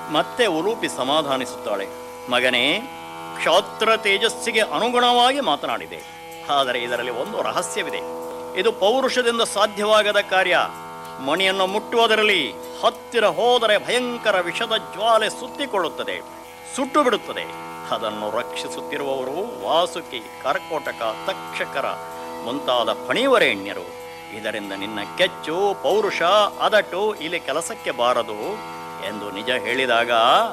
ಮತ್ತೆ ಉಲೂಪಿ ಸಮಾಧಾನಿಸುತ್ತಾಳೆ ಮಗನೇ ಕ್ಷಾತ್ರ ತೇಜಸ್ಸಿಗೆ ಅನುಗುಣವಾಗಿ ಮಾತನಾಡಿದೆ ಆದರೆ ಇದರಲ್ಲಿ ಒಂದು ರಹಸ್ಯವಿದೆ ಇದು ಪೌರುಷದಿಂದ ಸಾಧ್ಯವಾಗದ ಕಾರ್ಯ ಮಣಿಯನ್ನು ಮುಟ್ಟುವುದರಲ್ಲಿ ಹತ್ತಿರ ಹೋದರೆ ಭಯಂಕರ ವಿಷದ ಜ್ವಾಲೆ ಸುತ್ತಿಕೊಳ್ಳುತ್ತದೆ ಸುಟ್ಟು ಬಿಡುತ್ತದೆ ಅದನ್ನು ರಕ್ಷಿಸುತ್ತಿರುವವರು ವಾಸುಕಿ ಕರ್ಕೋಟಕ ತಕ್ಷಕರ ಮುಂತಾದ ಫಣಿವರೇಣ್ಯರು ಇದರಿಂದ ನಿನ್ನ ಕೆಚ್ಚು ಪೌರುಷ ಅದಟು ಇಲ್ಲಿ ಕೆಲಸಕ್ಕೆ ಬಾರದು ಎಂದು ನಿಜ ಹೇಳಿದಾಗ